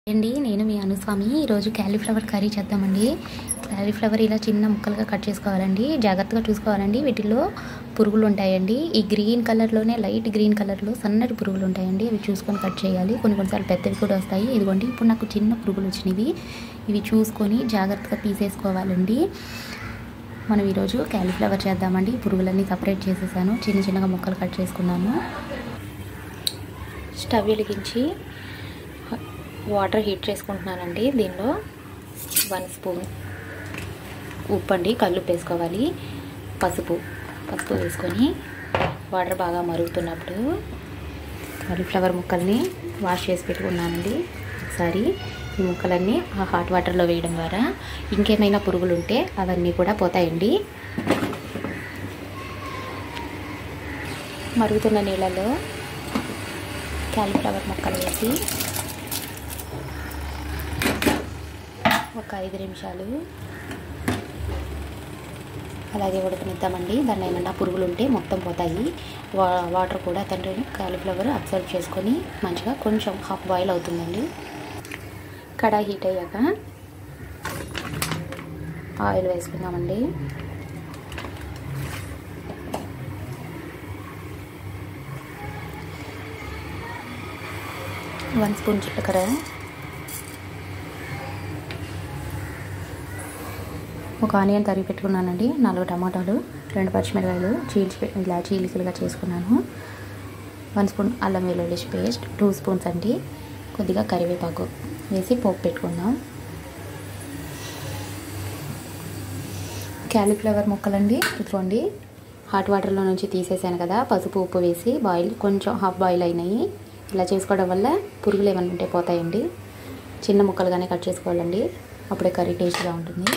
అండి నేను మీ అనుస్వామి ఈరోజు క్యాలీఫ్లవర్ కర్రీ చేద్దామండి క్యాలీఫ్లవర్ ఇలా చిన్న ముక్కలుగా కట్ చేసుకోవాలండి జాగ్రత్తగా చూసుకోవాలండి వీటిల్లో పురుగులు ఉంటాయండి ఈ గ్రీన్ కలర్లోనే లైట్ గ్రీన్ కలర్లో సన్నటి పురుగులు ఉంటాయండి అవి చూసుకొని కట్ చేయాలి కొన్ని కొన్నిసార్లు పెద్దవి కూడా వస్తాయి ఇదిగోండి ఇప్పుడు నాకు చిన్న పురుగులు వచ్చినవి ఇవి చూసుకొని జాగ్రత్తగా తీసేసుకోవాలండి మనం ఈరోజు క్యాలీఫ్లవర్ చేద్దామండి ఈ పురుగులన్నీ సపరేట్ చేసేసాను చిన్న చిన్నగా ముక్కలు కట్ చేసుకున్నాను స్టవ్ వెలిగించి వాటర్ హీట్ చేసుకుంటున్నానండి దీనిలో వన్ స్పూన్ ఉప్పు అండి కళ్ళు వేసుకోవాలి పసుపు పసుపు వేసుకొని వాటర్ బాగా మరుగుతున్నప్పుడు కాలీఫ్లవర్ ముక్కల్ని వాష్ చేసి పెట్టుకున్నానండి ఒకసారి ఈ ముక్కలన్నీ ఆ హాట్ వాటర్లో వేయడం ద్వారా ఇంకేమైనా పురుగులు ఉంటే అవన్నీ కూడా పోతాయండి మరుగుతున్న నీళ్ళలో క్యాలీఫ్లవర్ ముక్కలు వేసి ఒక ఐదు నిమిషాలు అలాగే ఉడకనిద్దామండి దాన్ని ఏమన్నా పురుగులు ఉంటే మొత్తం పోతాయి వా వాటర్ కూడా తండ్రి కాలీఫ్లవర్ అబ్జర్వ్ చేసుకొని మంచిగా కొంచెం హాఫ్ బాయిల్ అవుతుందండి కడాయి హీట్ అయ్యాక ఆయిల్ వేసుకుందామండి వన్ స్పూన్ జీలకర్ర ఒక ఆనియన్ తరిగి పెట్టుకున్నానండి నాలుగు టమాటాలు రెండు పచ్చిమిరకాయలు చీల్చి ఇలా చీలికలుగా చేసుకున్నాను వన్ స్పూన్ అల్లం వెల్లుల్లి పేస్ట్ టూ స్పూన్స్ అండి కొద్దిగా కరివేపాకు వేసి పోపు పెట్టుకుందాం క్యాలీఫ్లవర్ ముక్కలండి ఇదిగోండి హాట్ వాటర్లో నుంచి తీసేసాను కదా పసుపు ఉప్పు వేసి బాయిల్ కొంచెం హాఫ్ బాయిల్ అయినాయి ఇలా చేసుకోవడం వల్ల పురుగులు ఏమైనా ఉంటే పోతాయండి చిన్న ముక్కలుగానే కట్ చేసుకోవాలండి అప్పుడే కర్రీ టేస్ట్గా ఉంటుంది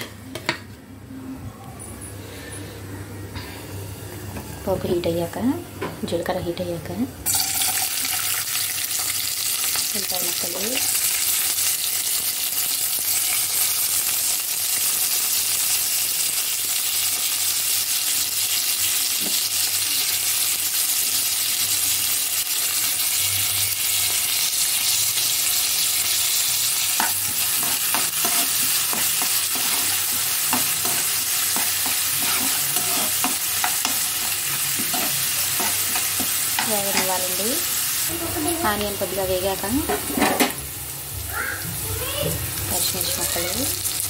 పోపు హీట్ అయ్యాక జీలకర్ర హీట్ అయ్యాక వంకాయ ముక్కలు వేగనివ్వాలండి ఆనియన్ కొద్దిగా వేగాక పచ్చిమిర్చి ముక్కలు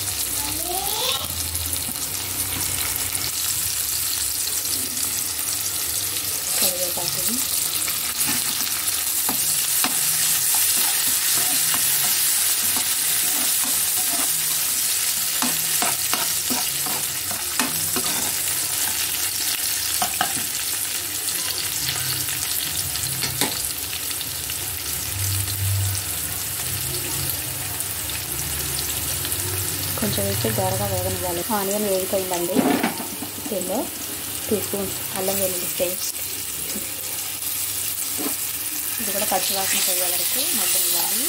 కరివేపాకు కొంచెం వేసి దోరగా వేగనివ్వాలి ఆనియన్ వేగిపోయిందండి దీనిలో టూ స్పూన్స్ అల్లం వెల్లుల్లి పేస్ట్ ఇది కూడా పచ్చివాసన పోయే వరకు మగ్గనివ్వాలి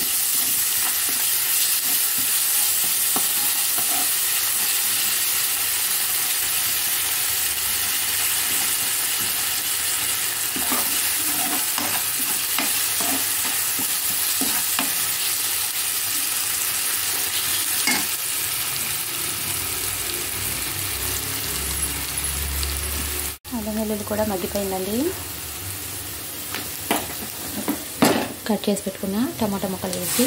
అల్లం వెల్లుల్లి కూడా మగ్గిపోయిందండి కట్ చేసి పెట్టుకున్న టమాటా ముక్కలు వేసి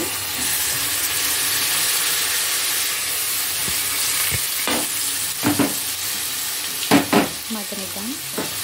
మగ్గనిద్దాం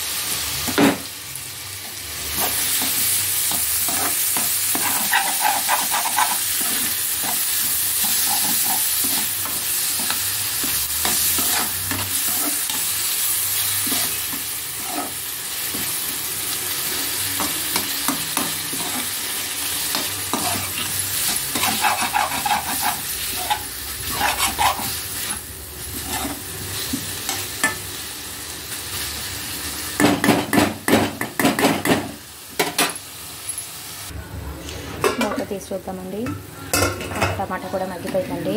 మూత తీసి చూద్దామండి టమాటా కూడా మగ్గిపోయిందండి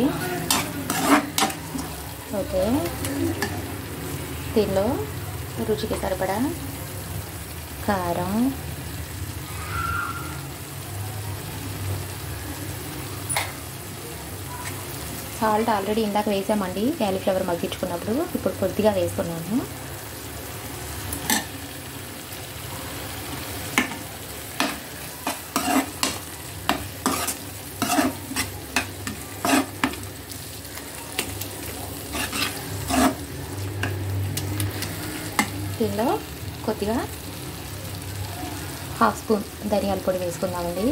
ఓకే దీనిలో రుచికి సరిపడా కారం సాల్ట్ ఆల్రెడీ ఇందాక వేసామండి క్యాలీఫ్లవర్ మగ్గించుకున్నప్పుడు ఇప్పుడు కొద్దిగా వేసుకున్నాను దీనిలో కొద్దిగా హాఫ్ స్పూన్ ధనియాల పొడి వేసుకుందామండి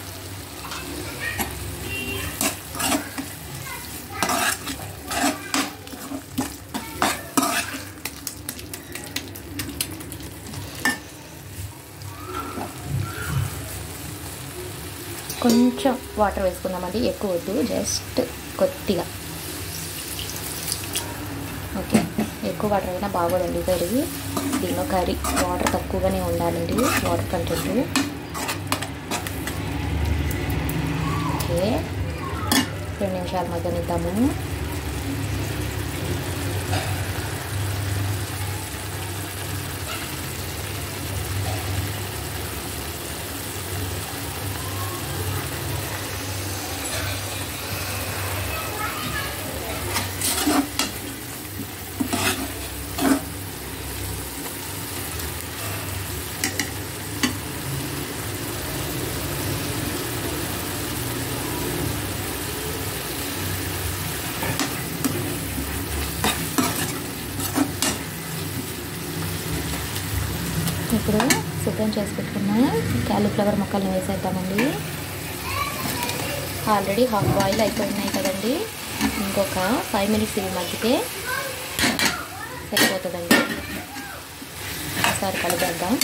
కొంచెం వాటర్ వేసుకుందామండి ఎక్కువ వద్దు జస్ట్ కొద్దిగా ఓకే ఎక్కువ వాటర్ అయినా బాగోదండి కర్రీ దీనిలో కర్రీ వాటర్ తక్కువగానే ఉండాలండి వాటర్ కంటెంట్ ఓకే రెండు నిమిషాలు మగ్గనిద్దాము ఇప్పుడు సిద్ధం చేసి పెట్టుకున్న క్యాలీఫ్లవర్ ముక్కల్ని వేసేద్దామండి ఆల్రెడీ హాఫ్ బాయిల్ అయిపోయినాయి కదండి ఇంకొక ఫైవ్ మినిట్స్ ఇవి మగ్గితే సరిపోతుందండి ఒకసారి కలిపేద్దాం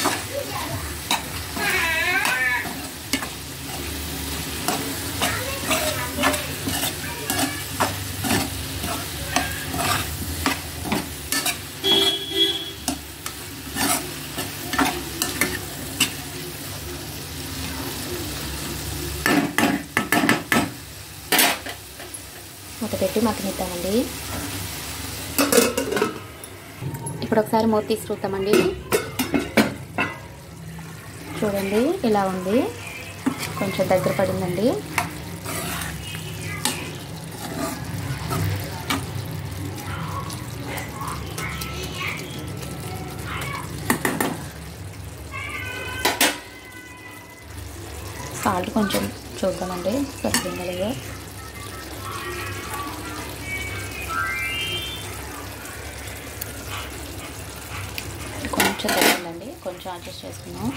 మూత పెట్టి మగ్గనిద్దామండి ఇప్పుడు ఒకసారి మూత తీసి చూద్దామండి చూడండి ఇలా ఉంది కొంచెం దగ్గర పడిందండి సాల్ట్ కొంచెం చూద్దామండి సరిపోయిందో లేదో కొంచెం తగ్గిందండి కొంచెం అడ్జస్ట్ చేసుకున్నాం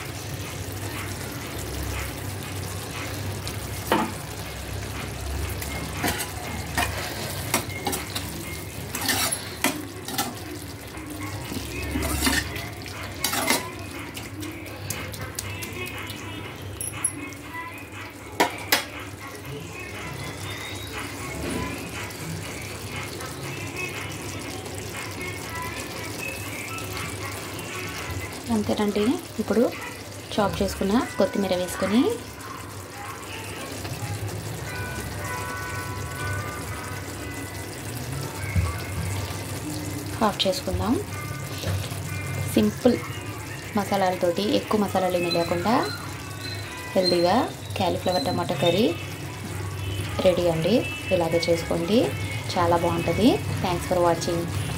అంతేనండి ఇప్పుడు చాప్ చేసుకున్న కొత్తిమీర వేసుకొని ఆఫ్ చేసుకుందాం సింపుల్ మసాలాలతోటి ఎక్కువ మసాలాలు ఏమీ లేకుండా హెల్తీగా క్యాలీఫ్లవర్ టమాటా కర్రీ రెడీ అండి ఇలాగే చేసుకోండి చాలా బాగుంటుంది థ్యాంక్స్ ఫర్ వాచింగ్